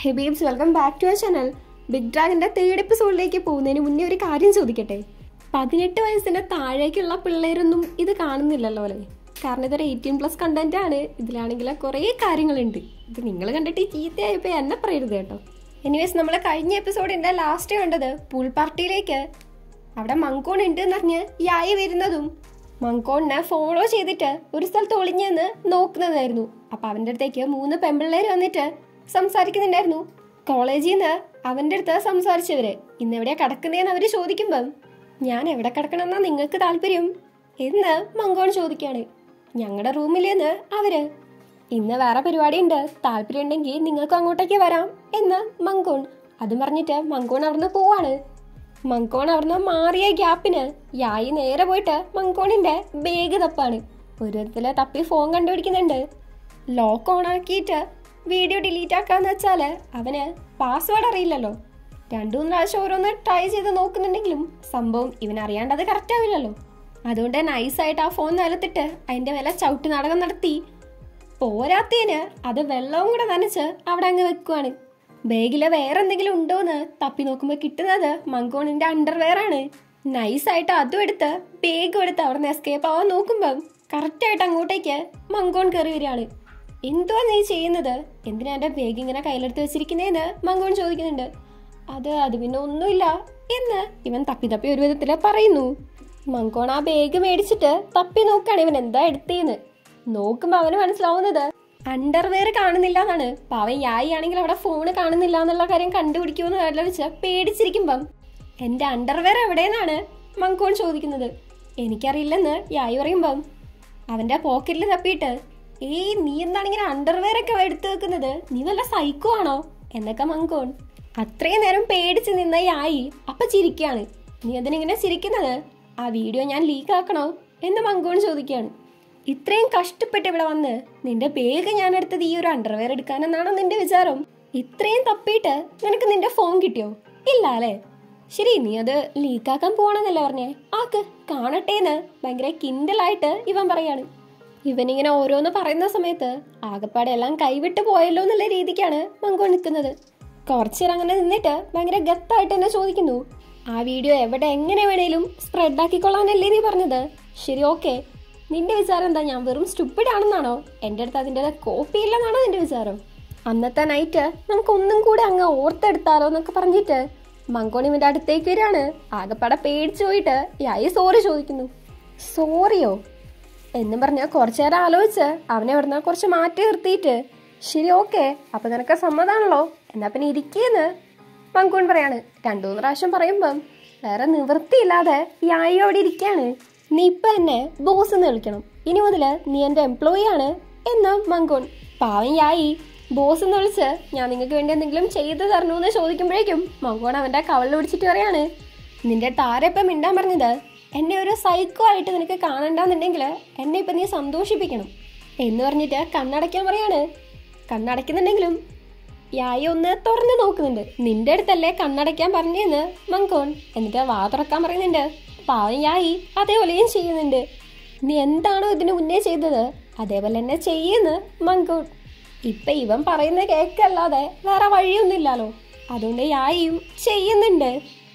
ഹേ ബീബ്സ് welcome back to our channel big ഡ്രാഗന്റെ third എപ്പിസോഡിലേക്ക് പോകുന്നതിന് മുന്നേ ഒരു കാര്യം ചോദിക്കട്ടെ പതിനെട്ട് വയസ്സിന് താഴേക്കുള്ള പിള്ളേരൊന്നും ഇത് കാണുന്നില്ലല്ലോ അല്ലേ കാരണം ഇതൊരു എയ്റ്റീൻ പ്ലസ് കണ്ടന്റ് ആണ് ഇതിലാണെങ്കിൽ കുറേ കാര്യങ്ങളുണ്ട് ഇത് നിങ്ങൾ കണ്ടിട്ട് ചീത്തയായപ്പോൾ എന്നെ പറയരുത് കേട്ടോ എനിവേസ് നമ്മൾ കഴിഞ്ഞ എപ്പിസോഡിന്റെ ലാസ്റ്റ് കണ്ടത് പൂൾ പാർട്ടിയിലേക്ക് അവിടെ മങ്കോൺ ഉണ്ട് എന്നറിഞ്ഞ് യായി വരുന്നതും മങ്കോണിനെ ഫോളോ ചെയ്തിട്ട് ഒരു സ്ഥലത്ത് ഒളിഞ്ഞെന്ന് നോക്കുന്നതായിരുന്നു അപ്പൊ അവന്റെ അടുത്തേക്ക് മൂന്ന് പെമ്പിള്ളേര് വന്നിട്ട് സംസാരിക്കുന്നുണ്ടായിരുന്നു കോളേജിൽ നിന്ന് അവന്റെ അടുത്ത് സംസാരിച്ചവര് ഇന്ന് എവിടെയാ കിടക്കുന്നതെന്ന് അവര് ചോദിക്കുമ്പം ഞാൻ എവിടെ കിടക്കണമെന്നാ നിങ്ങൾക്ക് താല്പര്യം എന്ന് മങ്കോൺ ചോദിക്കാണ് ഞങ്ങളുടെ റൂമിലെന്ന് അവര് ഇന്ന് വേറെ പരിപാടി ഉണ്ട് താല്പര്യം ഉണ്ടെങ്കിൽ നിങ്ങൾക്ക് അങ്ങോട്ടേക്ക് വരാം എന്ന് മങ്കോൺ അതും പറഞ്ഞിട്ട് മങ്കോൺ അവിടുന്ന് പോവാണ് മങ്കോൺ അവിടുന്ന് മാറിയ ഗ്യാപ്പിന് യായി നേരെ പോയിട്ട് മങ്കോണിന്റെ ബാഗ് തപ്പാണ് ഒരു വിധത്തില് തപ്പി ഫോൺ കണ്ടുപിടിക്കുന്നുണ്ട് ലോക്ക് ഓൺ ആക്കിയിട്ട് വീഡിയോ ഡിലീറ്റ് ആക്കാന്ന് വെച്ചാല് അവന് പാസ്വേഡ് അറിയില്ലല്ലോ രണ്ടു മൂന്ന് പ്രാവശ്യം ഓരോന്ന് ട്രൈ ചെയ്ത് നോക്കുന്നുണ്ടെങ്കിലും സംഭവം ഇവൻ അറിയാണ്ട് അത് കറക്റ്റ് ആവില്ലല്ലോ അതുകൊണ്ട് നൈസായിട്ട് ആ ഫോൺ നിലത്തിട്ട് അതിന്റെ വില ചവിട്ട് നാടകം നടത്തി പോരാത്തതിന് അത് വെള്ളവും കൂടെ നനച്ച് അവിടെ അങ്ങ് വെക്കുവാണ് ബാഗില് വേറെ എന്തെങ്കിലും ഉണ്ടോന്ന് തപ്പി നോക്കുമ്പോൾ കിട്ടുന്നത് മങ്കോണിന്റെ അണ്ടർവെയർ ആണ് നൈസായിട്ട് അതും എടുത്ത് ബാഗും എടുത്ത് അവിടെ നിന്ന് എസ്കേപ്പ് ആവാൻ നോക്കുമ്പം കറക്റ്റായിട്ട് അങ്ങോട്ടേക്ക് മങ്കോൺ കയറി വരികയാണ് എന്തുവാ നീ ചെയ്യുന്നത് എന്തിനാ എന്റെ ബാഗ് ഇങ്ങനെ കയ്യിലെടുത്ത് വെച്ചിരിക്കുന്നതെന്ന് മങ്കോൺ ചോദിക്കുന്നുണ്ട് അത് അത് പിന്നെ ഒന്നുമില്ല എന്ന് ഇവൻ തപ്പി തപ്പി ഒരു വിധത്തില് പറയുന്നു മങ്കോൺ ആ ബാഗ് മേടിച്ചിട്ട് തപ്പി നോക്കാണ് ഇവൻ എന്താ എടുത്തേന്ന് നോക്കുമ്പോ അവന് മനസ്സിലാവുന്നത് അണ്ടർവെയർ കാണുന്നില്ല എന്നാണ് പാവൻ യായി ആണെങ്കിൽ അവിടെ ഫോണ് കാണുന്നില്ല എന്നുള്ള കാര്യം കണ്ടുപിടിക്കുമെന്ന് ആലോചിച്ച് പേടിച്ചിരിക്കുമ്പം എന്റെ അണ്ടർവെയർ എവിടെയെന്നാണ് മങ്കോൺ ചോദിക്കുന്നത് എനിക്കറിയില്ലെന്ന് യായി പറയുമ്പം അവന്റെ പോക്കറ്റിൽ തപ്പിയിട്ട് ഏയ് നീ എന്താണ് ഇങ്ങനെ അണ്ടർവെയർ ഒക്കെ എടുത്തു വെക്കുന്നത് നീ വല്ല സൈക്കോ ആണോ എന്നൊക്കെ മങ്കോൺ അത്രയും നേരം പേടിച്ച് നിന്ന യായി അപ്പൊ ചിരിക്കാണ് നീ അതിനിങ്ങനെ ചിരിക്കുന്നത് ആ വീഡിയോ ഞാൻ ലീക്ക് ആക്കണോ എന്ന് മങ്കോൺ ചോദിക്കുകയാണ് ഇത്രയും കഷ്ടപ്പെട്ട് ഇവിടെ വന്ന് നിന്റെ ബാഗ് ഞാൻ എടുത്തത് ഈ ഒരു അണ്ടർവെയർ എടുക്കാനെന്നാണോ നിന്റെ വിചാരം ഇത്രയും തപ്പിയിട്ട് നിനക്ക് നിന്റെ ഫോൺ കിട്ടിയോ ഇല്ല അല്ലേ ശരി നീ അത് ലീക്കാക്കാൻ പോവാണെന്നല്ലേ പറഞ്ഞേ ആക്ക് കാണട്ടേന്ന് ഭയങ്കര കിൻഡലായിട്ട് ഇവൻ പറയാണ് ഇവനിങ്ങനെ ഓരോന്ന് പറയുന്ന സമയത്ത് ആകപ്പാടെ എല്ലാം കൈവിട്ട് പോയല്ലോ എന്നുള്ള രീതിക്കാണ് മങ്കോൺ നിൽക്കുന്നത് കുറച്ചേരം അങ്ങനെ നിന്നിട്ട് ഭയങ്കര ഗത്തായിട്ട് എന്നെ ചോദിക്കുന്നു ആ വീഡിയോ എവിടെ എങ്ങനെ വേണേലും സ്പ്രെഡ് ആക്കിക്കൊള്ളാനല്ലേ നീ പറഞ്ഞത് ശരി ഓക്കെ നിന്റെ വിചാരം എന്താ ഞാൻ വെറും സ്റ്റുപ്പിഡ് ആണെന്നാണോ എൻ്റെ അടുത്ത് അതിൻ്റെ കോപ്പി ഇല്ലെന്നാണോ നിന്റെ വിചാരം അന്നത്തെ നൈറ്റ് നമുക്ക് ഒന്നും കൂടെ അങ്ങ് ഓർത്തെടുത്താലോ എന്നൊക്കെ പറഞ്ഞിട്ട് മങ്കോണി ഇവന്റെ അടുത്തേക്ക് വരികയാണ് ആകപ്പാടെ പേടിച്ചു പോയിട്ട് യായി സോറി ചോദിക്കുന്നു സോറിയോ എന്നും പറഞ്ഞ കുറച്ചു നേരം ആലോചിച്ച് അവനെ ഇവിടുന്ന് കുറച്ച് മാറ്റി നിർത്തിയിട്ട് ശരി ഓക്കെ അപ്പൊ നിനക്ക് സമ്മതാണല്ലോ എന്നാ പിന്നെ ഇരിക്കേന്ന് മങ്കൂൺ പറയാണ് രണ്ടു മൂന്ന് പ്രാവശ്യം പറയുമ്പം വേറെ നിവൃത്തിയില്ലാതെ യായി അവിടെ ഇരിക്കാണ് നീ ഇപ്പൊ എന്നെ ബോസ് എന്ന് വിളിക്കണം ഇനി മുതല് നീ എന്റെ എംപ്ലോയി ആണ് എന്ന് മങ്കോൺ പാവം യായി ബോസ് എന്ന് വിളിച്ച് ഞാൻ നിങ്ങൾക്ക് വേണ്ടി എന്തെങ്കിലും ചെയ്തു തരണോ എന്ന് ചോദിക്കുമ്പോഴേക്കും മങ്കോൺ അവന്റെ കവളിൽ പിടിച്ചിട്ട് പറയാണ് നിന്റെ താരപ്പം മിണ്ടാൻ പറഞ്ഞത് എന്നെ ഒരു സൈക്കോ ആയിട്ട് നിനക്ക് കാണണ്ടെന്നുണ്ടെങ്കിൽ എന്നെ ഇപ്പൊ നീ സന്തോഷിപ്പിക്കണം എന്ന് പറഞ്ഞിട്ട് കണ്ണടയ്ക്കാൻ പറയാണ് കണ്ണടയ്ക്കുന്നുണ്ടെങ്കിലും യായി ഒന്ന് തുറന്നു നോക്കുന്നുണ്ട് നിന്റെ അടുത്തല്ലേ കണ്ണടയ്ക്കാൻ പറഞ്ഞെന്ന് മങ്കോൺ എന്നിട്ട് വാ തുറക്കാൻ പറയുന്നുണ്ട് പാവം യായി അതേപോലെയും ചെയ്യുന്നുണ്ട് നീ എന്താണോ ഇതിനു മുന്നേ ചെയ്തത് അതേപോലെ തന്നെ ചെയ്യുന്നു മങ്കോൺ ഇപ്പൊ ഇവൻ പറയുന്ന കേക്കല്ലാതെ വേറെ വഴിയൊന്നുമില്ലല്ലോ അതുകൊണ്ട് യായിയും ചെയ്യുന്നുണ്ട്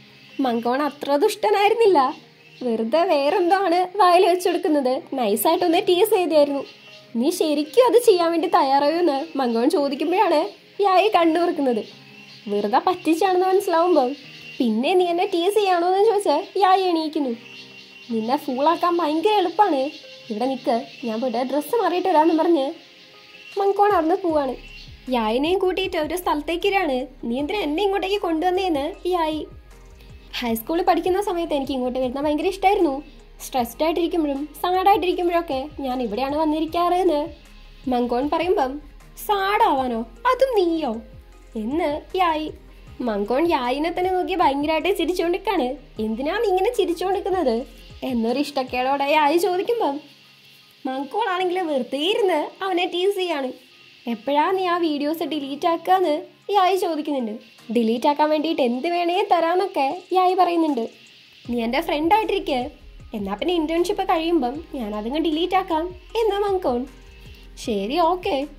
മങ്കോൺ അത്ര ദുഷ്ടനായിരുന്നില്ല വെറുതെ വേറെന്തോ ആണ് വായിൽ വെച്ചെടുക്കുന്നത് നൈസായിട്ടൊന്ന് ടീസ് ചെയ്തായിരുന്നു നീ ശരിക്കും അത് ചെയ്യാൻ വേണ്ടി തയ്യാറായോന്ന് മങ്കോൺ ചോദിക്കുമ്പോഴാണ് യായി കണ്ണുറക്കുന്നത് വെറുതെ പറ്റിച്ചാണെന്ന് മനസ്സിലാവുമ്പോൾ പിന്നെ നീ എന്നെ ടീസ് ചെയ്യാണോ എന്ന് ചോദിച്ച് യായി എണീക്കുന്നു നിന്നെ ഫൂളാക്കാൻ ഭയങ്കര എളുപ്പമാണ് ഇവിടെ നിൽക്ക് ഞാൻ പോയിട്ട് ഡ്രസ്സ് മാറിയിട്ട് വരാമെന്ന് പറഞ്ഞ് മങ്കോൺ അവിടുന്ന് പോവാണ് യായിനെയും കൂട്ടിയിട്ട് ഒരു സ്ഥലത്തേക്കിരാണ് നീ എന്തിനാ എന്നെ ഇങ്ങോട്ടേക്ക് കൊണ്ടുവന്നേന്ന് യായി ഹൈസ്കൂളിൽ പഠിക്കുന്ന സമയത്ത് എനിക്ക് ഇങ്ങോട്ട് വരുന്ന ഭയങ്കര ഇഷ്ടമായിരുന്നു സ്ട്രെസ്ഡ് ആയിട്ടിരിക്കുമ്പോഴും സാഡായിട്ടിരിക്കുമ്പോഴൊക്കെ ഞാൻ ഇവിടെയാണ് വന്നിരിക്കാറ് എന്ന് മങ്കോൺ പറയുമ്പം സാഡാവാനോ അതും നീയോ എന്ന് യായി മങ്കോൺ യായിനെ തന്നെ നോക്കി ഭയങ്കരമായിട്ട് ചിരിച്ചുകൊണ്ടിരിക്കാണ് എന്തിനാ നീ ഇങ്ങനെ ചിരിച്ചുകൊണ്ടിരിക്കുന്നത് എന്നൊരു ഇഷ്ടക്കേടോടെ യായി ചോദിക്കുമ്പം മങ്കോൺ ആണെങ്കിൽ വെറുതെ ഇരുന്ന് അവനെ ടീസ് ചെയ്യാണ് എപ്പോഴാ നീ ആ വീഡിയോസ് ഡിലീറ്റ് ആക്കാന്ന് യായി ചോദിക്കുന്നുണ്ട് ഡിലീറ്റ് ആക്കാൻ വേണ്ടിയിട്ട് എന്ത് വേണേ തരാന്നൊക്കെ യായി പറയുന്നുണ്ട് നീ എൻ്റെ ഫ്രണ്ട് ആയിട്ടിരിക്കെ എന്നാ പിന്നെ ഇന്റേൺഷിപ്പ് കഴിയുമ്പം ഞാൻ അതങ്ങ് ഡിലീറ്റ് ആക്കാം എന്ന് മങ്കോൺ ശരി ഓക്കെ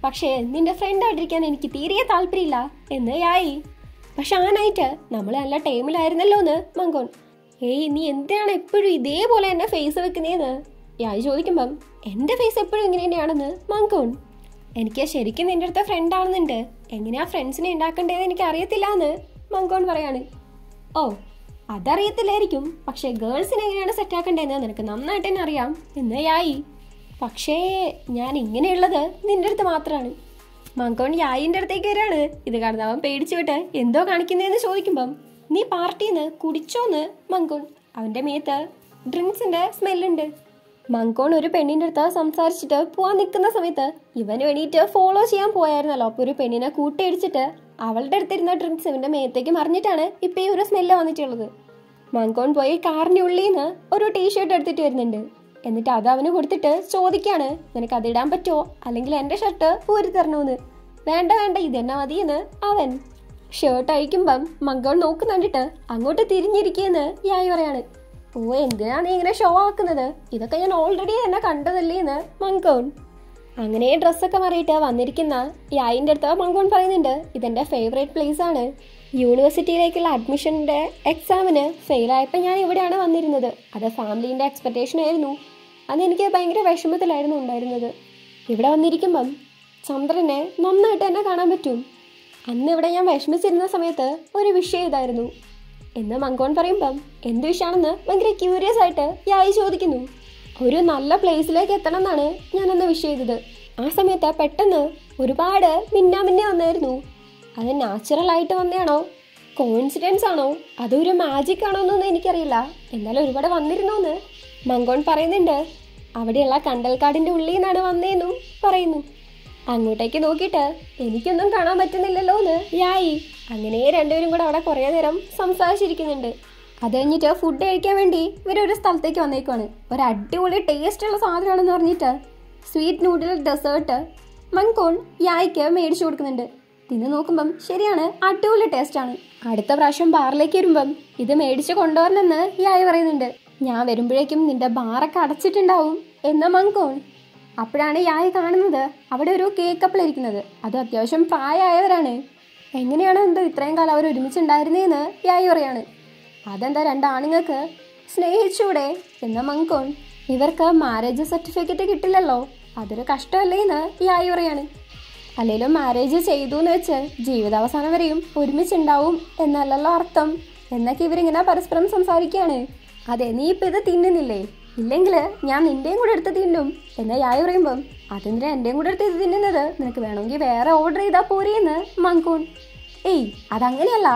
പക്ഷേ നിന്റെ ഫ്രണ്ട് ആയിട്ടിരിക്കാൻ എനിക്ക് തീരെ താല്പര്യമില്ല എന്ന് യായി പക്ഷെ ആ നൈറ്റ് നമ്മൾ നല്ല ടൈമിലായിരുന്നല്ലോ എന്ന് മങ്കോൺ ഏയ് നീ എന്തിനാണ് എപ്പോഴും ഇതേപോലെ എന്നെ ഫേസ് വെക്കുന്നതെന്ന് യായി ചോദിക്കുമ്പം എൻ്റെ ഫേസ് എപ്പോഴും ഇങ്ങനെ തന്നെയാണെന്ന് മങ്കോൺ എനിക്ക് ശരിക്കും നിന്റെ അടുത്ത ഫ്രണ്ട് ആണെന്നുണ്ട് എങ്ങനെയാ ഫ്രണ്ട്സിനെ ഉണ്ടാക്കണ്ടേന്ന് എനിക്ക് അറിയത്തില്ല എന്ന് മങ്കോൺ പറയാണ് ഓ അതറിയത്തില്ലായിരിക്കും പക്ഷേ ഗേൾസിനെ എങ്ങനെയാണ് സെറ്റ് ആക്കണ്ടേന്ന് നിനക്ക് നന്നായിട്ട് തന്നെ അറിയാം എന്ന് യായി പക്ഷേ ഞാൻ ഇങ്ങനെയുള്ളത് നിന്റെ അടുത്ത് മാത്രമാണ് മങ്കോൺ യായിന്റെ അടുത്തേക്ക് വരാണ് ഇത് കാണുന്ന അവൻ പേടിച്ചു വിട്ട് എന്തോ കാണിക്കുന്നതെന്ന് ചോദിക്കുമ്പം നീ പാർട്ടിന്ന് കുടിച്ചോന്ന് മങ്കോൺ അവന്റെ മേത്ത് ഡ്രിങ്ക്സിന്റെ സ്മെല്ലുണ്ട് മങ്കോൺ ഒരു പെണ്ണിന്റെ അടുത്ത് സംസാരിച്ചിട്ട് പോവാൻ നിൽക്കുന്ന സമയത്ത് ഇവന് വേണ്ടിയിട്ട് ഫോളോ ചെയ്യാൻ പോയായിരുന്നല്ലോ അപ്പൊ ഒരു പെണ്ണിനെ കൂട്ടിയിടിച്ചിട്ട് അവളുടെ അടുത്തിരുന്ന ഡ്രിങ്ക്സ് ഇവന്റെ മേത്തേക്ക് മറിഞ്ഞിട്ടാണ് ഇപ്പൊ ഈ ഒരു സ്മെല്ല് വന്നിട്ടുള്ളത് മങ്കോൺ പോയി കാറിന്റെ ഉള്ളിൽ നിന്ന് ഒരു ടീഷർട്ട് എടുത്തിട്ട് വരുന്നുണ്ട് എന്നിട്ട് അത് അവന് കൊടുത്തിട്ട് ചോദിക്കാണ് നിനക്ക് അതിടാൻ പറ്റുമോ അല്ലെങ്കിൽ എന്റെ ഷർട്ട് ഊരി തരണോന്ന് വേണ്ട വേണ്ട ഇതെന്നെ മതിയെന്ന് അവൻ ഷർട്ട് അഴിക്കുമ്പം മങ്കോൺ നോക്കുന്നുണ്ടിട്ട് അങ്ങോട്ട് തിരിഞ്ഞിരിക്കുകയെന്ന് യായി പറയാണ് ഓ എന്തിനാ നീ ഇങ്ങനെ ഷോ ആക്കുന്നത് ഇതൊക്കെ ഞാൻ ഓൾറെഡി എന്നെ കണ്ടതല്ലേ എന്ന് മങ്കോൺ അങ്ങനെ ഡ്രസ്സൊക്കെ മാറിയിട്ട് വന്നിരിക്കുന്ന യായിൻ്റെ അടുത്ത് മങ്കോൺ പറയുന്നുണ്ട് ഇതെൻ്റെ ഫേവറേറ്റ് പ്ലേസ് ആണ് യൂണിവേഴ്സിറ്റിയിലേക്കുള്ള അഡ്മിഷൻ്റെ എക്സാമിന് ഫെയിലായപ്പോൾ ഞാൻ ഇവിടെയാണ് വന്നിരുന്നത് അത് ഫാമിലീൻ്റെ എക്സ്പെക്റ്റേഷൻ ആയിരുന്നു അന്ന് എനിക്ക് ഭയങ്കര വിഷമത്തിലായിരുന്നു ഉണ്ടായിരുന്നത് ഇവിടെ വന്നിരിക്കുമ്പം ചന്ദ്രനെ നന്നായിട്ട് തന്നെ കാണാൻ പറ്റും അന്ന് ഇവിടെ ഞാൻ വിഷമിച്ചിരുന്ന സമയത്ത് ഒരു വിഷയം ഇതായിരുന്നു എന്ന് മങ്കോൺ പറയുമ്പം എന്ത് വിഷയമാണെന്ന് ഭയങ്കര ക്യൂരിയസ് ആയിട്ട് യായി ചോദിക്കുന്നു ഒരു നല്ല പ്ലേസിലേക്ക് എത്തണം എന്നാണ് ഞാൻ അന്ന് വിഷ് ചെയ്തത് ആ സമയത്ത് പെട്ടെന്ന് ഒരുപാട് മിന്നാമിന്നെ വന്നായിരുന്നു അത് നാച്ചുറൽ ആയിട്ട് വന്നതാണോ കോയിൻസിഡൻസ് ആണോ അതൊരു മാജിക് ആണോ എന്നൊന്നും എനിക്കറിയില്ല എന്നാലും ഒരുപാട് വന്നിരുന്നോന്ന് മങ്കോൺ പറയുന്നുണ്ട് അവിടെയുള്ള കണ്ടൽക്കാടിന്റെ ഉള്ളിൽ നിന്നാണ് വന്നേന്നും പറയുന്നു അങ്ങോട്ടേക്ക് നോക്കിയിട്ട് എനിക്കൊന്നും കാണാൻ പറ്റുന്നില്ലല്ലോ എന്ന് യായി അങ്ങനെ രണ്ടുപേരും കൂടെ അവിടെ കുറേ നേരം സംസാരിച്ചിരിക്കുന്നുണ്ട് അത് കഴിഞ്ഞിട്ട് ഫുഡ് കഴിക്കാൻ വേണ്ടി ഇവരൊരു സ്ഥലത്തേക്ക് വന്നേക്കുവാണ് ഒരു അടിപൊളി ടേസ്റ്റ് ഉള്ള സാധനമാണെന്ന് പറഞ്ഞിട്ട് സ്വീറ്റ് നൂഡിൽ ഡെസേർട്ട് മങ്കോൺ യായിക്ക് മേടിച്ചു കൊടുക്കുന്നുണ്ട് തിന്ന് നോക്കുമ്പം ശരിയാണ് അടിപൊളി ടേസ്റ്റ് ആണ് അടുത്ത പ്രാവശ്യം ബാറിലേക്ക് വരുമ്പം ഇത് മേടിച്ച് കൊണ്ടുവരണമെന്ന് യായി പറയുന്നുണ്ട് ഞാൻ വരുമ്പോഴേക്കും നിന്റെ ബാറൊക്കെ അടച്ചിട്ടുണ്ടാവും എന്ന മങ്കോൺ അപ്പോഴാണ് യായി കാണുന്നത് അവിടെ ഒരു കേക്ക് കപ്പിൾ ഇരിക്കുന്നത് അത് അത്യാവശ്യം പ്രായമായവരാണ് എങ്ങനെയാണ് എന്തോ ഇത്രയും കാലം അവർ ഒരുമിച്ചുണ്ടായിരുന്നേന്ന് യായി പറയാണ് അതെന്താ രണ്ട് ആണുങ്ങൾക്ക് സ്നേഹിച്ചൂടെ എന്ന മങ്കോൺ ഇവർക്ക് മാരേജ് സർട്ടിഫിക്കറ്റ് കിട്ടില്ലല്ലോ അതൊരു കഷ്ടമല്ലേ എന്ന് യായി പറയാണ് അല്ലെങ്കിലും മാരേജ് ചെയ്തു എന്ന് വെച്ച് ജീവിതാവസാനം വരെയും ഒരുമിച്ചുണ്ടാവും എന്നല്ലല്ലോ അർത്ഥം എന്നൊക്കെ ഇവരിങ്ങനെ പരസ്പരം സംസാരിക്കുകയാണ് അതെ നീ ഇപ്പം ഇത് തിന്നുന്നില്ലേ ഇല്ലെങ്കിൽ ഞാൻ നിന്റെയും കൂടെ എടുത്ത് തിന്നും എന്ന് യായി പറയുമ്പം അതെന്തിനാ എന്റെയും കൂടെ എടുത്ത് ഇത് തിന്നുന്നത് നിനക്ക് വേണമെങ്കിൽ വേറെ ഓർഡർ ചെയ്താൽ പോരെയെന്ന് മങ്കൂൺ ഏയ് അതങ്ങനെയല്ല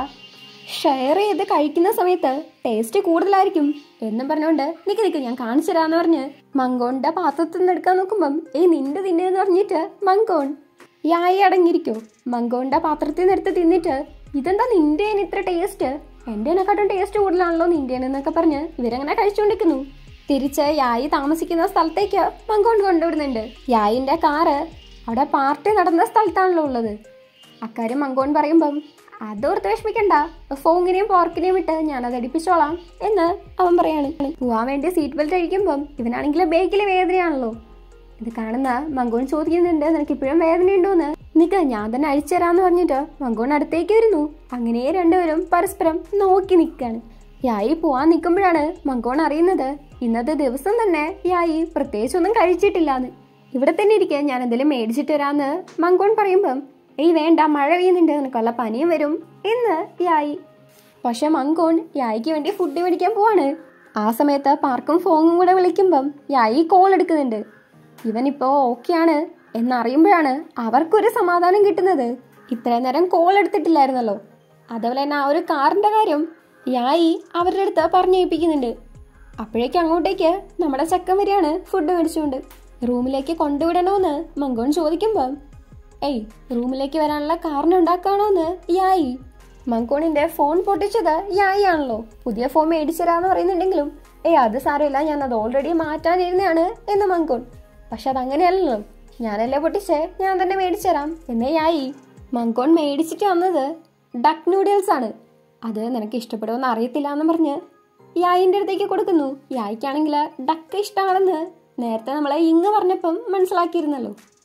ഷെയർ ചെയ്ത് കഴിക്കുന്ന സമയത്ത് ടേസ്റ്റ് കൂടുതലായിരിക്കും എന്നും പറഞ്ഞുകൊണ്ട് നിക്ക് നിക്ക് ഞാൻ കാണിച്ചു തരാന്ന് പറഞ്ഞ് മങ്കോണിന്റെ പാത്രത്തിൽ നിന്ന് എടുക്കാൻ നോക്കുമ്പം ഏയ് നിന്റെ തിന്നെന്ന് പറഞ്ഞിട്ട് മങ്കോൺ യായി അടങ്ങിയിരിക്കോ മങ്കോണിന്റെ പാത്രത്തിൽ നിന്ന് എടുത്ത് തിന്നിട്ട് ഇതെന്താ നിന്റെ ഇത്ര ടേസ്റ്റ് എന്റെനെക്കാട്ടും ടേസ്റ്റ് കൂടുതലാണല്ലോ നിന്റെ എന്നൊക്കെ പറഞ്ഞ് ഇവരങ്ങനെ കഴിച്ചുകൊണ്ടിരിക്കുന്നു തിരിച്ച് യായി താമസിക്കുന്ന സ്ഥലത്തേക്ക് മങ്കോൺ കൊണ്ടുവിടുന്നുണ്ട് യായിന്റെ കാറ് അവിടെ പാർട്ടി നടന്ന സ്ഥലത്താണല്ലോ ഉള്ളത് അക്കാര്യം മങ്കോൺ പറയുമ്പം അതോർത്ത് വിഷമിക്കണ്ട ഫോങ്ങിനെയും പോർക്കിനെയും വിട്ട് ഞാനത് അടിപ്പിച്ചോളാം എന്ന് അവൻ പറയാണ് പോവാൻ വേണ്ടി സീറ്റ് ബെൽറ്റ് അഴിക്കുമ്പം ഇവനാണെങ്കിൽ ബേക്കിലെ വേദനയാണല്ലോ ഇത് കാണുന്ന മങ്കോൺ ചോദിക്കുന്നുണ്ട് നിനക്ക് ഇപ്പോഴും വേദനയുണ്ടോന്ന് നിക്ക് ഞാൻ തന്നെ അഴിച്ചു തരാന്ന് പറഞ്ഞിട്ട് മങ്കോൺ അടുത്തേക്ക് വരുന്നു അങ്ങനെ രണ്ടുപേരും പരസ്പരം നോക്കി നിൽക്കാണ് യായി പോവാൻ നിൽക്കുമ്പോഴാണ് മങ്കോൺ അറിയുന്നത് ഇന്നത്തെ ദിവസം തന്നെ യായി പ്രത്യേകിച്ചൊന്നും കഴിച്ചിട്ടില്ലാന്ന് ഇവിടെ തന്നെ ഇരിക്കെ ഞാൻ എന്തെങ്കിലും മേടിച്ചിട്ട് വരാന്ന് മങ്കോൺ പറയുമ്പം ഏയ് വേണ്ട മഴ പെയ്യുന്നുണ്ട് നിനക്ക് വല്ല പനിയും വരും എന്ന് യായി പക്ഷെ മങ്കോൺ യായിക്ക് വേണ്ടി ഫുഡ് മേടിക്കാൻ പോവാണ് ആ സമയത്ത് പാർക്കും ഫോങ്ങും കൂടെ വിളിക്കുമ്പം യായി കോൾ എടുക്കുന്നുണ്ട് ഇവനിപ്പോ ഓക്കെയാണ് എന്നറിയുമ്പോഴാണ് അവർക്കൊരു സമാധാനം കിട്ടുന്നത് ഇത്രയും നേരം കോൾ എടുത്തിട്ടില്ലായിരുന്നല്ലോ അതുപോലെ തന്നെ ആ ഒരു കാറിന്റെ കാര്യം യായി അവരുടെ അടുത്ത് പറഞ്ഞേൽപ്പിക്കുന്നുണ്ട് അപ്പോഴേക്കും അങ്ങോട്ടേക്ക് നമ്മുടെ ചക്കൻ വരികയാണ് ഫുഡ് മേടിച്ചുകൊണ്ട് റൂമിലേക്ക് കൊണ്ടുവിടണോന്ന് മങ്കോൺ ചോദിക്കുമ്പം ഏയ് റൂമിലേക്ക് വരാനുള്ള കാരണം ഉണ്ടാക്കാണോന്ന് യായി മങ്കോണിന്റെ ഫോൺ പൊട്ടിച്ചത് യായി ആണല്ലോ പുതിയ ഫോൺ മേടിച്ചു തരാന്ന് പറയുന്നുണ്ടെങ്കിലും ഏയ് അത് സാരമില്ല ഞാൻ അത് ഓൾറെഡി മാറ്റാനിരുന്നതാണ് എന്ന് മങ്കോൺ പക്ഷെ അതങ്ങനെയല്ലല്ലോ ഞാനല്ലേ പൊട്ടിച്ചേ ഞാൻ തന്നെ മേടിച്ചു തരാം എന്നേ യായി മങ്കോൺ മേടിച്ചിട്ട് വന്നത് ഡക്ക് നൂഡിൽസ് ആണ് അത് നിനക്ക് ഇഷ്ടപ്പെടുമെന്ന് അറിയത്തില്ല എന്ന് പറഞ്ഞ് യായിന്റെ അടുത്തേക്ക് കൊടുക്കുന്നു യായിക്കാണെങ്കിൽ ഡക്ക് ഇഷ്ടമാണെന്ന് നേരത്തെ നമ്മളെ ഇങ്ങ് പറഞ്ഞപ്പം മനസ്സിലാക്കിയിരുന്നല്ലോ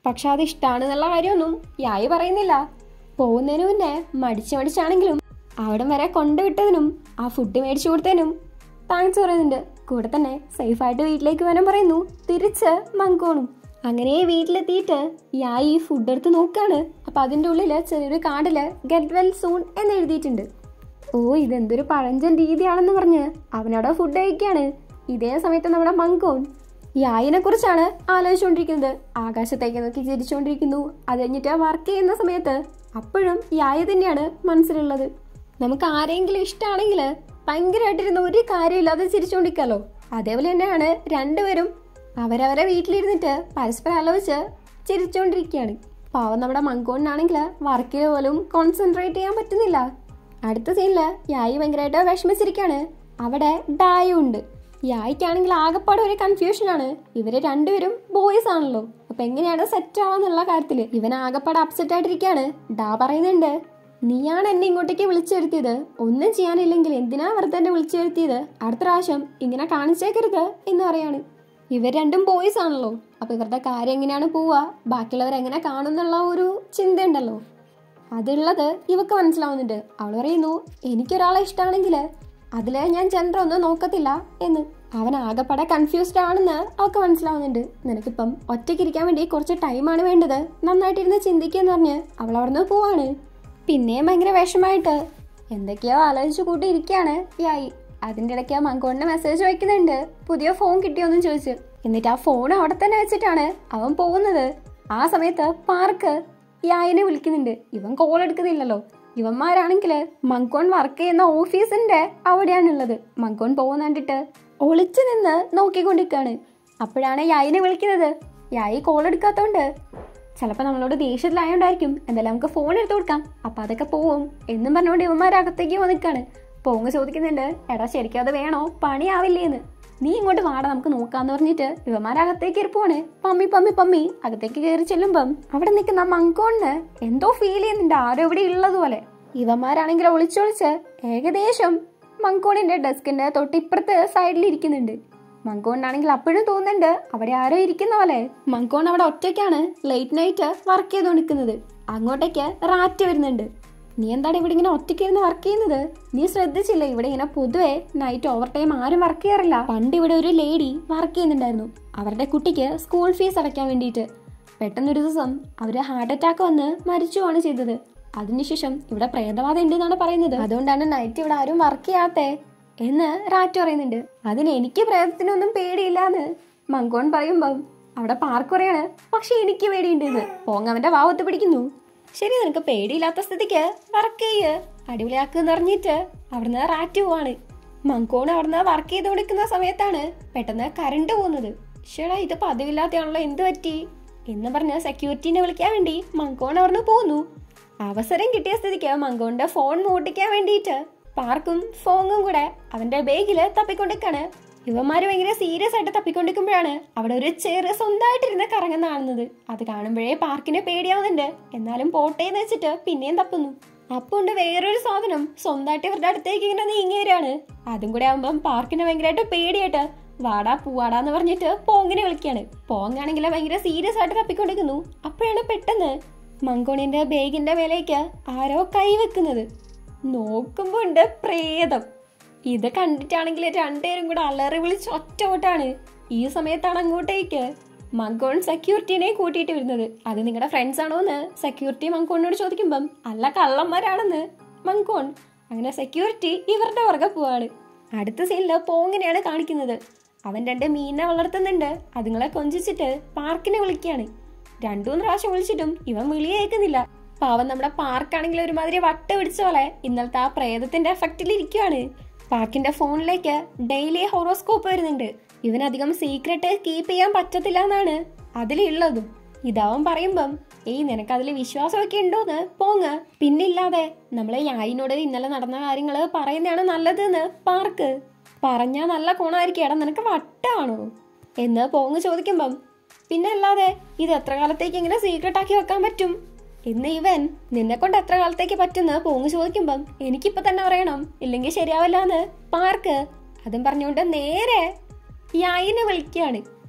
പക്ഷെ അത് ഇഷ്ടമാണെന്നുള്ള കാര്യമൊന്നും യായി പറയുന്നില്ല പോകുന്നതിന് മുന്നേ മടിച്ച് മടിച്ചാണെങ്കിലും അവിടം വരെ കൊണ്ടുവിട്ടതിനും ആ ഫുഡ് മേടിച്ചു കൊടുത്തതിനും താങ്ക്സ് പറയുന്നുണ്ട് കൂടെ തന്നെ സേഫായിട്ട് വീട്ടിലേക്ക് വരാൻ പറയുന്നു തിരിച്ച് മങ്കോണും അങ്ങനെ വീട്ടിലെത്തിയിട്ട് യായി ഈ ഫുഡ് എടുത്ത് നോക്കാണ് അപ്പൊ അതിന്റെ ഉള്ളില് ചെറിയൊരു കാർഡില് ഗെറ്റ് വെൽ സൂൺ എന്ന് എഴുതിയിട്ടുണ്ട് ഓ ഇതെന്തൊരു പഴഞ്ചൻ രീതിയാണെന്ന് പറഞ്ഞ് അവനവിടെ ഫുഡ് കഴിക്കാണ് ഇതേ സമയത്ത് നമ്മുടെ മങ്കോൺ യായിനെ കുറിച്ചാണ് ആലോചിച്ചുകൊണ്ടിരിക്കുന്നത് ആകാശത്തേക്ക് നോക്കി ചിരിച്ചുകൊണ്ടിരിക്കുന്നു അത് കഴിഞ്ഞിട്ട് വർക്ക് ചെയ്യുന്ന സമയത്ത് അപ്പോഴും യായ തന്നെയാണ് മനസ്സിലുള്ളത് നമുക്ക് ആരെങ്കിലും ഇഷ്ടമാണെങ്കിൽ ഭയങ്കരമായിട്ടിരുന്ന ഒരു കാര്യമില്ലാതെ ചിരിച്ചുകൊണ്ടിരിക്കാലോ അതേപോലെ തന്നെയാണ് രണ്ടുപേരും അവരവരെ വീട്ടിലിരുന്നിട്ട് പരസ്പരം ആലോചിച്ച് ചിരിച്ചുകൊണ്ടിരിക്കുകയാണ് പാവം നമ്മുടെ മങ്കോണിനാണെങ്കിൽ വർക്കിൽ പോലും കോൺസെൻട്രേറ്റ് ചെയ്യാൻ പറ്റുന്നില്ല അടുത്ത സീനില് യായി ഭയങ്കരമായിട്ട് വിഷമിച്ചിരിക്കാണ് അവിടെ ഡായും ഉണ്ട് യായിക്കാണെങ്കിൽ ആകെപ്പാടെ ഒരു കൺഫ്യൂഷനാണ് ഇവര് രണ്ടുപേരും ബോയ്സ് ആണല്ലോ അപ്പൊ എങ്ങനെയാണ് സെറ്റ് ആവാന്നുള്ള കാര്യത്തില് ഇവൻ ആകെപ്പാടെ അപ്സെറ്റ് ആയിട്ടിരിക്കാണ് ഡാ പറയുന്നുണ്ട് നീയാണ് എന്നെ ഇങ്ങോട്ടേക്ക് വിളിച്ചു വരുത്തിയത് ഒന്നും ചെയ്യാനില്ലെങ്കിൽ എന്തിനാ വെറുതെ എന്നെ വിളിച്ചു വരുത്തിയത് അടുത്ത പ്രാവശ്യം ഇങ്ങനെ കാണിച്ചേക്കരുത് എന്ന് പറയാണ് ഇവർ രണ്ടും ബോയ്സ് ആണല്ലോ അപ്പൊ ഇവരുടെ കാര്യം എങ്ങനെയാണ് പോവുക ബാക്കിയുള്ളവർ എങ്ങനെ കാണുന്നുള്ള ഒരു ചിന്തയുണ്ടല്ലോ അതുള്ളത് ഇവക്ക് മനസ്സിലാവുന്നുണ്ട് അവൾ പറയുന്നു എനിക്കൊരാളെ ഇഷ്ടമാണെങ്കിൽ അതില് ഞാൻ ജെൻഡർ ഒന്നും നോക്കത്തില്ല എന്ന് അവൻ ആകെപ്പാടെ കൺഫ്യൂസ്ഡ് ആണെന്ന് അവൾക്ക് മനസ്സിലാവുന്നുണ്ട് നിനക്കിപ്പം ഒറ്റയ്ക്കിരിക്കാൻ വേണ്ടി കുറച്ച് ടൈമാണ് വേണ്ടത് നന്നായിട്ടിരുന്ന് ചിന്തിക്കുക പറഞ്ഞ് അവൾ അവിടുന്ന് പോവാണ് പിന്നെയും ഭയങ്കര വിഷമായിട്ട് എന്തൊക്കെയോ ആലോചിച്ച് കൂട്ടി ഇരിക്കുകയാണ് യായി അതിൻ്റെ ഇടയ്ക്ക് മങ്കോണിന് മെസ്സേജ് വയ്ക്കുന്നുണ്ട് പുതിയ ഫോൺ കിട്ടിയോന്നും ചോദിച്ചു എന്നിട്ട് ആ ഫോൺ അവിടെ തന്നെ വെച്ചിട്ടാണ് അവൻ പോകുന്നത് ആ സമയത്ത് പാർക്ക് യായിനെ വിളിക്കുന്നുണ്ട് ഇവൻ കോൾ എടുക്കുന്നില്ലല്ലോ ഇവന്മാരാണെങ്കിൽ മങ്കോൺ വർക്ക് ചെയ്യുന്ന ഓഫീസിന്റെ അവിടെയാണുള്ളത് മങ്കോൺ പോകുന്ന കണ്ടിട്ട് ഒളിച്ചു നിന്ന് നോക്കിക്കൊണ്ടിരിക്കുകയാണ് അപ്പോഴാണ് യായിനെ വിളിക്കുന്നത് യായി കോൾ എടുക്കാത്തോണ്ട് ചിലപ്പോൾ നമ്മളോട് ദേഷ്യത്തിലായോണ്ടായിരിക്കും എന്തായാലും നമുക്ക് ഫോൺ എടുത്തു കൊടുക്കാം അപ്പൊ അതൊക്കെ പോവും എന്നും പറഞ്ഞുകൊണ്ട് ഇവന്മാർ അകത്തേക്ക് വന്നിക്കാണ് പോങ്ങ് ചോദിക്കുന്നുണ്ട് എടാ ശരിക്കും അത് വേണോ പണിയാവില്ലേന്ന് നീ ഇങ്ങോട്ട് വാടാ നമുക്ക് നോക്കാന്ന് പറഞ്ഞിട്ട് ഇവന്മാർ അകത്തേക്ക് ഇരിപ്പുവാണ് പമ്മി പമ്മി പമ്മി അകത്തേക്ക് കയറി ചെല്ലുമ്പം അവിടെ നിൽക്കുന്ന മങ്കോണിന് എന്തോ ഫീൽ ചെയ്യുന്നുണ്ട് ആരോ ഇവിടെ ഉള്ളതുപോലെ ഇവന്മാരാണെങ്കിൽ ഒളിച്ചൊളിച്ച് ഏകദേശം മങ്കോണിന്റെ ഡെസ്കിന്റെ തൊട്ടിപ്പുറത്ത് സൈഡിൽ ഇരിക്കുന്നുണ്ട് മങ്കോണിനാണെങ്കിൽ അപ്പോഴും തോന്നുന്നുണ്ട് അവിടെ ആരോ ഇരിക്കുന്ന പോലെ മങ്കോൺ അവിടെ ഒറ്റയ്ക്കാണ് ലേറ്റ് നൈറ്റ് വർക്ക് ചെയ്തുകൊണ്ടിരിക്കുന്നത് അങ്ങോട്ടേക്ക് റാറ്റ് വരുന്നുണ്ട് നീ എന്താണ് ഇവിടെ ഇങ്ങനെ ഒറ്റയ്ക്ക് ഇരുന്ന് വർക്ക് ചെയ്യുന്നത് നീ ശ്രദ്ധിച്ചില്ലേ ഇവിടെ ഇങ്ങനെ പൊതുവെ നൈറ്റ് ഓവർ ടൈം ആരും വർക്ക് ചെയ്യാറില്ല പണ്ട് ഇവിടെ ഒരു ലേഡി വർക്ക് ചെയ്യുന്നുണ്ടായിരുന്നു അവരുടെ കുട്ടിക്ക് സ്കൂൾ ഫീസ് അടയ്ക്കാൻ വേണ്ടിയിട്ട് പെട്ടെന്നൊരു ദിവസം അവര് ഹാർട്ട് അറ്റാക്ക് വന്ന് മരിച്ചുവാണ് ചെയ്തത് അതിനുശേഷം ഇവിടെ പ്രേതബാധ ഉണ്ട് എന്നാണ് പറയുന്നത് അതുകൊണ്ടാണ് നൈറ്റ് ഇവിടെ ആരും വർക്ക് ചെയ്യാത്തേ എന്ന് റാറ്റ് പറയുന്നുണ്ട് അതിന് എനിക്ക് പ്രേതത്തിനൊന്നും പേടിയില്ലാന്ന് മങ്കോൺ പറയുമ്പം അവിടെ പാർക്ക് പറയാണ് പക്ഷെ എനിക്ക് പേടിയുണ്ട് എന്ന് പോങ് അവന്റെ വാവത്ത് പിടിക്കുന്നു ശരി നിനക്ക് പേടിയില്ലാത്ത സ്ഥിതിക്ക് വർക്ക് ചെയ്യ് അടിപൊളിയാക്കുന്ന് പറഞ്ഞിട്ട് അവിടുന്ന് റാറ്റ് പോവാണ് മങ്കോൺ അവിടുന്ന് വർക്ക് ചെയ്തുകൊണ്ടിരിക്കുന്ന സമയത്താണ് പെട്ടെന്ന് കറണ്ട് പോകുന്നത് ഷേടാ ഇത് പതിവില്ലാത്തയാണല്ലോ എന്ത് പറ്റി എന്ന് പറഞ്ഞ് സെക്യൂരിറ്റീനെ വിളിക്കാൻ വേണ്ടി മങ്കോൺ അവിടുന്ന് പോകുന്നു അവസരം കിട്ടിയ സ്ഥിതിക്ക് മങ്കോണിന്റെ ഫോൺ മൂട്ടിക്കാൻ വേണ്ടിയിട്ട് പാർക്കും ഫോങ്ങും കൂടെ അവന്റെ ബാഗില് തപ്പിക്കൊണ്ടിരിക്കാണ് ഇവന്മാര് ഭയങ്കര സീരിയസ് ആയിട്ട് തപ്പിക്കൊണ്ടിരിക്കുമ്പോഴാണ് അവിടെ ഒരു ചെറിയ സ്വന്തമായിട്ടിരുന്ന് കറങ്ങുന്ന കാണുന്നത് അത് കാണുമ്പോഴേ പാർക്കിന് പേടിയാവുന്നുണ്ട് എന്നാലും പോട്ടെ എന്ന് വെച്ചിട്ട് പിന്നെയും തപ്പുന്നു അപ്പൊ ഉണ്ട് വേറൊരു സാധനം സ്വന്തമായിട്ട് ഇവരുടെ അടുത്തേക്ക് ഇങ്ങനെ നീങ്ങി വരികയാണ് അതും കൂടെ ആവുമ്പം പാർക്കിന് ഭയങ്കരമായിട്ട് പേടിയായിട്ട് വാടാ പൂവാടാന്ന് പറഞ്ഞിട്ട് പോങ്ങിനെ വിളിക്കാണ് പോങ്ങാണെങ്കിൽ ഭയങ്കര സീരിയസ് ആയിട്ട് തപ്പിക്കൊണ്ടിരിക്കുന്നു അപ്പോഴാണ് പെട്ടെന്ന് മങ്കോണിന്റെ ബാഗിന്റെ മേലേക്ക് ആരോ കൈവെക്കുന്നത് നോക്കുമ്പോ ഉണ്ട് പ്രേതം ഇത് കണ്ടിട്ടാണെങ്കിൽ രണ്ടുപേരും കൂടെ അലറി വിളിച്ച് ഒറ്റ ഓട്ടാണ് ഈ സമയത്താണ് അങ്ങോട്ടേക്ക് മങ്കോൺ സെക്യൂരിറ്റിനെ കൂട്ടിയിട്ട് വരുന്നത് അത് നിങ്ങളുടെ ഫ്രണ്ട്സ് ആണോ എന്ന് സെക്യൂരിറ്റി മങ്കോണിനോട് ചോദിക്കുമ്പം അല്ല കള്ളന്മാരാണെന്ന് മങ്കോൺ അങ്ങനെ സെക്യൂരിറ്റി ഇവരുടെ പുറകെ പോവാണ് അടുത്ത സീനില് പോങ്ങിനെയാണ് കാണിക്കുന്നത് അവൻ രണ്ട് മീനിനെ വളർത്തുന്നുണ്ട് അതുങ്ങളെ കൊഞ്ചിച്ചിട്ട് പാർക്കിനെ വിളിക്കുകയാണ് രണ്ടു മൂന്ന് പ്രാവശ്യം വിളിച്ചിട്ടും ഇവൻ വിളി കേൾക്കുന്നില്ല പാവം നമ്മുടെ പാർക്കാണെങ്കിൽ ഒരുമാതിരി വട്ട പിടിച്ച പോലെ ഇന്നലത്തെ ആ പ്രേതത്തിന്റെ എഫക്റ്റിൽ ഇരിക്കുകയാണ് പാർക്കിന്റെ ഫോണിലേക്ക് ഡെയിലി ഹോറോസ്കോപ്പ് വരുന്നുണ്ട് ഇവനധികം സീക്രട്ട് കീപ്പ് ചെയ്യാൻ പറ്റത്തില്ല എന്നാണ് അതിലുള്ളതും ഇതാവൻ പറയുമ്പം ഏയ് നിനക്ക് അതിൽ വിശ്വാസമൊക്കെ ഉണ്ടോന്ന് പോങ്ങ് പിന്നില്ലാതെ നമ്മളെ യായിനോട് ഇന്നലെ നടന്ന കാര്യങ്ങള് പറയുന്നതാണ് നല്ലതെന്ന് പാർക്ക് പറഞ്ഞാ നല്ല കോണായിരിക്കും എടാ നിനക്ക് വട്ടാണോ എന്ന് പോങ്ങ് ചോദിക്കുമ്പം പിന്നെ അല്ലാതെ ഇത് എത്ര കാലത്തേക്ക് ഇങ്ങനെ സീക്രട്ട് ആക്കി വെക്കാൻ പറ്റും എന്ന് ഇവൻ നിന്നെ കൊണ്ട് എത്ര കാലത്തേക്ക് പറ്റുന്ന് പോങ്ങ് ചോദിക്കുമ്പം എനിക്കിപ്പൊ തന്നെ അറിയണം ഇല്ലെങ്കിൽ ശരിയാവില്ല എന്ന് പാർക്ക് അതും പറഞ്ഞുകൊണ്ട് നേരെ യായിനെ വിളിക്കുകയാണ്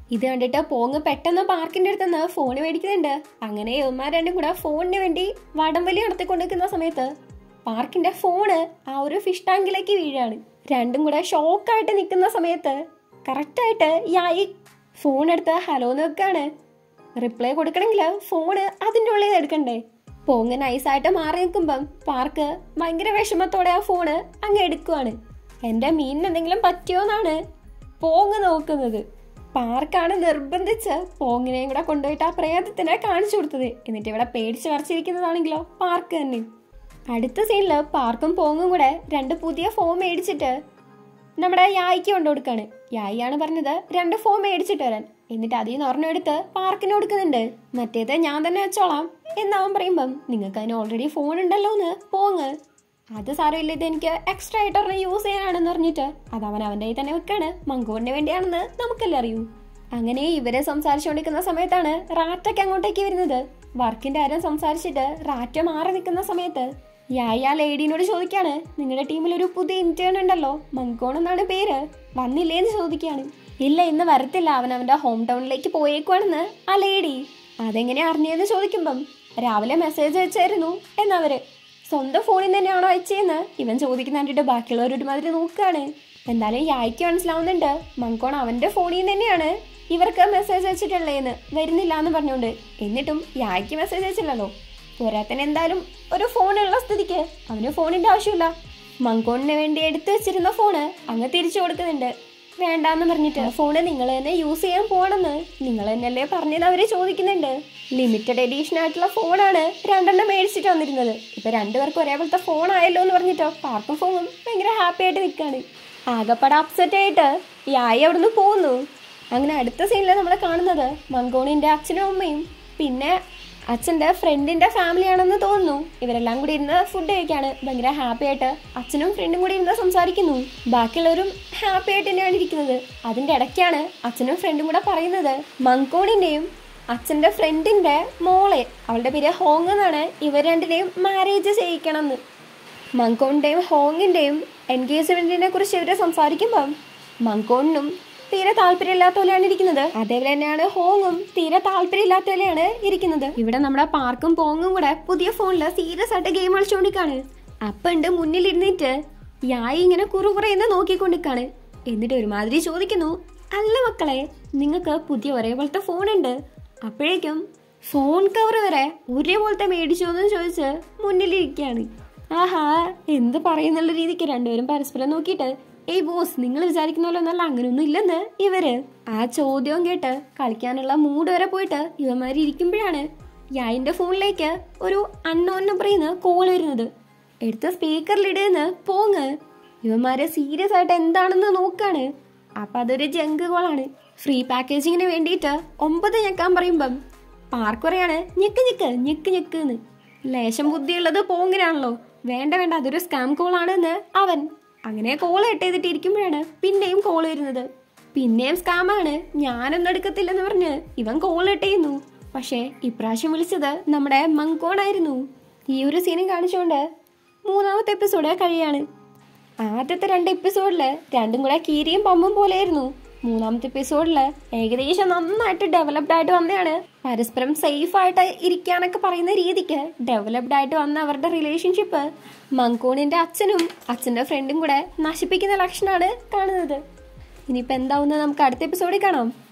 ഇത് കണ്ടിട്ട് പോങ്ങ് പെട്ടെന്ന് പാർക്കിന്റെ അടുത്തുനിന്ന് ഫോൺ മേടിക്കുന്നുണ്ട് അങ്ങനെ ഇവന്മാർ രണ്ടും കൂടെ ഫോണിന് വേണ്ടി വടംവലി നടത്തിക്കൊണ്ടിരിക്കുന്ന സമയത്ത് പാർക്കിന്റെ ഫോണ് ആ ഒരു ഫിഷ് ടാങ്കിലേക്ക് വീഴാണ് രണ്ടും കൂടെ ഷോക്കായിട്ട് നിൽക്കുന്ന സമയത്ത് കറക്റ്റായിട്ട് യായി ഫോൺ എടുത്ത് ഹലോ നോക്കാണ് റിപ്ലൈ കൊടുക്കണമെങ്കിൽ ഫോണ് അതിൻ്റെ ഉള്ളിൽ നിന്ന് എടുക്കണ്ടേ പോങ്ങ് നൈസായിട്ട് മാറി നിൽക്കുമ്പം പാർക്ക് ഭയങ്കര വിഷമത്തോടെ ആ ഫോണ് അങ്ങ് എടുക്കുവാണ് എൻ്റെ മീനിന് എന്തെങ്കിലും പറ്റിയോന്നാണ് പോങ്ങ് നോക്കുന്നത് പാർക്കാണ് നിർബന്ധിച്ച് പോങ്ങിനെയും കൂടെ കൊണ്ടുപോയിട്ട് ആ പ്രേതത്തിനെ കാണിച്ചു കൊടുത്തത് എന്നിട്ട് ഇവിടെ പേടിച്ച് വരച്ചിരിക്കുന്നതാണെങ്കിലോ പാർക്ക് തന്നെ അടുത്ത സീനില് പാർക്കും പോങ്ങും കൂടെ രണ്ട് പുതിയ ഫോം മേടിച്ചിട്ട് നമ്മുടെ യായിക്ക് കൊണ്ടു കൊടുക്കാണ് യായിയാണ് പറഞ്ഞത് രണ്ട് ഫോം മേടിച്ചിട്ട് വരാൻ എന്നിട്ട് അതിൽ നിന്ന് ഒരെണ്ണം എടുത്ത് പാർക്കിന് കൊടുക്കുന്നുണ്ട് മറ്റേത് ഞാൻ തന്നെ വെച്ചോളാം എന്നവൻ പറയുമ്പം നിങ്ങൾക്ക് അതിന് ഓൾറെഡി ഫോൺ ഉണ്ടല്ലോ എന്ന് പോങ്ങ് അത് സാരമില്ല ഇത് എനിക്ക് എക്സ്ട്രാ ആയിട്ട് ഒരെണ്ണം യൂസ് ചെയ്യാനാണെന്ന് പറഞ്ഞിട്ട് അത് അവൻ അവൻ്റെ കയ്യിൽ തന്നെ വെക്കാണ് മങ്കുവിന് വേണ്ടിയാണെന്ന് നമുക്കല്ലേ അറിയൂ അങ്ങനെ ഇവരെ സംസാരിച്ചുകൊണ്ടിരിക്കുന്ന സമയത്താണ് റാറ്റയ്ക്ക് അങ്ങോട്ടേക്ക് വരുന്നത് വർക്കിന്റെ കാര്യം സംസാരിച്ചിട്ട് റാറ്റ മാറി നിൽക്കുന്ന സമയത്ത് യായ ആ ലേഡീനോട് ചോദിക്കാണ് നിങ്ങളുടെ ടീമിൽ ഒരു പുതിയ ഇന്റേൺ ഉണ്ടല്ലോ മങ്കോൺ എന്നാണ് പേര് വന്നില്ലേന്ന് ചോദിക്കാണ് ഇല്ല ഇന്ന് വരത്തില്ല അവൻ അവന്റെ ഹോം ടൗണിലേക്ക് പോയേക്കുവാണെന്ന് ആ ലേഡി അതെങ്ങനെയാ അറിഞ്ഞതെന്ന് ചോദിക്കുമ്പം രാവിലെ മെസ്സേജ് അയച്ചായിരുന്നു എന്നവര് സ്വന്തം ഫോണിൽ തന്നെയാണോ അയച്ചതെന്ന് ഇവൻ ചോദിക്കുന്ന കണ്ടിട്ട് ബാക്കിയുള്ളവർ ഒരുമാതിരി നോക്കുകയാണ് എന്തായാലും യായ്ക്ക് മനസ്സിലാവുന്നുണ്ട് മങ്കോൺ അവന്റെ ഫോണിൽ നിന്ന് തന്നെയാണ് ഇവർക്ക് മെസ്സേജ് അയച്ചിട്ടുള്ളതെന്ന് വരുന്നില്ല എന്ന് പറഞ്ഞുകൊണ്ട് എന്നിട്ടും യായ്ക്ക് മെസ്സേജ് അയച്ചില്ലല്ലോ പോരാത്തന് എന്തായാലും ഒരു ഫോണുള്ള സ്ഥിതിക്ക് അവന് ഫോണിന്റെ ആവശ്യമില്ല മങ്കോണിന് വേണ്ടി എടുത്തു വെച്ചിരുന്ന ഫോണ് അങ്ങ് തിരിച്ചു കൊടുക്കുന്നുണ്ട് വേണ്ടാന്ന് പറഞ്ഞിട്ട് ഫോണ് നിങ്ങൾ തന്നെ യൂസ് ചെയ്യാൻ പോണെന്ന് നിങ്ങൾ തന്നെയല്ലേ പറഞ്ഞത് അവര് ചോദിക്കുന്നുണ്ട് ലിമിറ്റഡ് എഡീഷൻ ആയിട്ടുള്ള ഫോണാണ് രണ്ടെണ്ണം മേടിച്ചിട്ട് വന്നിരുന്നത് ഇപ്പൊ രണ്ടുപേർക്കും ഒരേപോലത്തെ ഫോൺ ആയല്ലോ എന്ന് പറഞ്ഞിട്ടോ പാർക്കും ഫോണും ഭയങ്കര ഹാപ്പി ആയിട്ട് നിൽക്കാണ് ആകപ്പാടെ അപ്സെറ്റ് ആയിട്ട് യായി അവിടുന്ന് പോകുന്നു അങ്ങനെ അടുത്ത സീനിൽ നമ്മൾ കാണുന്നത് മങ്കോണിന്റെ അച്ഛനും അമ്മയും പിന്നെ അച്ഛൻ്റെ ഫ്രണ്ടിന്റെ ഫാമിലി ആണെന്ന് തോന്നുന്നു ഇവരെല്ലാം കൂടി ഇരുന്ന് ഫുഡ് കഴിക്കാണ് ഭയങ്കര ഹാപ്പി ആയിട്ട് അച്ഛനും ഫ്രണ്ടും കൂടി ഇരുന്ന് സംസാരിക്കുന്നു ബാക്കിയുള്ളവരും ഹാപ്പി ആയിട്ട് തന്നെയാണ് ഇരിക്കുന്നത് അതിന്റെ ഇടയ്ക്കാണ് അച്ഛനും ഫ്രണ്ടും കൂടെ പറയുന്നത് മങ്കോണിന്റെയും അച്ഛന്റെ ഫ്രണ്ടിന്റെ മോളെ അവളുടെ പേര് ഹോങ് എന്നാണ് ഇവർ രണ്ടിനെയും മാരേജ് ചെയ്യിക്കണം എന്ന് മങ്കോണിന്റെയും ഹോങ്ങിന്റെയും എൻഗേജ്മെന്റിനെ കുറിച്ച് ഇവര് സംസാരിക്കുമ്പം മങ്കോണിനും തീരെ താല്പര്യമില്ലാത്ത പോലെയാണ് ഇരിക്കുന്നത് അതേപോലെ തന്നെയാണ് ഹോങ്ങും തീരെ താല്പര്യമില്ലാത്ത പോലെയാണ് ഇരിക്കുന്നത് ഇവിടെ നമ്മുടെ പാർക്കും പോങ്ങും കൂടെ പുതിയ ഫോണില് സീരിയസ് ആയിട്ട് ഗെയിം കളിച്ചുകൊണ്ടിരിക്കാണ് അപ്പണ്ട് മുന്നിൽ ഇരുന്നിട്ട് യായി ഇങ്ങനെ കുറുകുറയെന്ന് നോക്കിക്കൊണ്ടിരിക്കാണ് എന്നിട്ട് ഒരുമാതിരി ചോദിക്കുന്നു അല്ല മക്കളെ നിങ്ങൾക്ക് പുതിയ ഒരേപോലത്തെ ഫോൺ ഉണ്ട് അപ്പോഴേക്കും ഫോൺ കവർ വരെ ഒരേപോലത്തെ മേടിച്ചോ എന്ന് ചോദിച്ച് മുന്നിലിരിക്കുകയാണ് ആഹാ എന്ത് പറയുന്നുള്ള രീതിക്ക് രണ്ടുപേരും പരസ്പരം നോക്കിയിട്ട് ഏയ് ബോസ് നിങ്ങൾ വിചാരിക്കുന്ന പോലെ ഒന്നല്ല അങ്ങനെയൊന്നും ഇല്ലെന്ന് ഇവര് ആ ചോദ്യവും കേട്ട് കളിക്കാനുള്ള മൂഡ് വരെ പോയിട്ട് ഇവന്മാര് ഇരിക്കുമ്പോഴാണ് യായിന്റെ ഫോണിലേക്ക് ഒരു അൺനോൺ നമ്പറിൽ നിന്ന് കോൾ വരുന്നത് എടുത്ത സ്പീക്കറിലിടുന്ന് പോങ്ങ് ഇവന്മാര് സീരിയസ് ആയിട്ട് എന്താണെന്ന് നോക്കാണ് അപ്പൊ അതൊരു ജങ്ക് കോളാണ് ഫ്രീ പാക്കേജിങ്ങിന് വേണ്ടിയിട്ട് ഒമ്പത് ഞെക്കാൻ പറയുമ്പം പാർക്ക് പറയാണ് ഞെക്ക് ഞെക്ക് ഞെക്ക് ഞെക്ക് എന്ന് ലേശം ബുദ്ധിയുള്ളത് പോങ്ങിനാണല്ലോ വേണ്ട വേണ്ട അതൊരു സ്കാം കോൾ ആണെന്ന് അവൻ അങ്ങനെ കോൾ കട്ട് ചെയ്തിട്ട് ഇരിക്കുമ്പോഴാണ് പിന്നെയും കോൾ വരുന്നത് പിന്നെയും സ്കാമാണ് ഞാനൊന്നും എടുക്കത്തില്ലെന്ന് പറഞ്ഞ് ഇവൻ കോൾ കട്ട് ചെയ്യുന്നു പക്ഷേ ഇപ്രാവശ്യം വിളിച്ചത് നമ്മുടെ മങ്കോണായിരുന്നു ഈ ഒരു സീനും കാണിച്ചുകൊണ്ട് മൂന്നാമത്തെ എപ്പിസോഡ് കഴിയാണ് ആദ്യത്തെ രണ്ട് എപ്പിസോഡില് രണ്ടും കൂടെ കീരിയും പമ്പും പോലെയായിരുന്നു മൂന്നാമത്തെ എപ്പിസോഡില് ഏകദേശം നന്നായിട്ട് ഡെവലപ്ഡ് ആയിട്ട് വന്നതാണ് പരസ്പരം സേഫ് ആയിട്ട് ഇരിക്കാനൊക്കെ പറയുന്ന രീതിക്ക് ഡെവലപ്ഡ് ആയിട്ട് വന്ന അവരുടെ റിലേഷൻഷിപ്പ് മങ്കോണിന്റെ അച്ഛനും അച്ഛന്റെ ഫ്രണ്ടും കൂടെ നശിപ്പിക്കുന്ന ലക്ഷണമാണ് കാണുന്നത് ഇനിയിപ്പോ എന്താവുന്നത് നമുക്ക് അടുത്ത എപ്പിസോഡിൽ കാണാം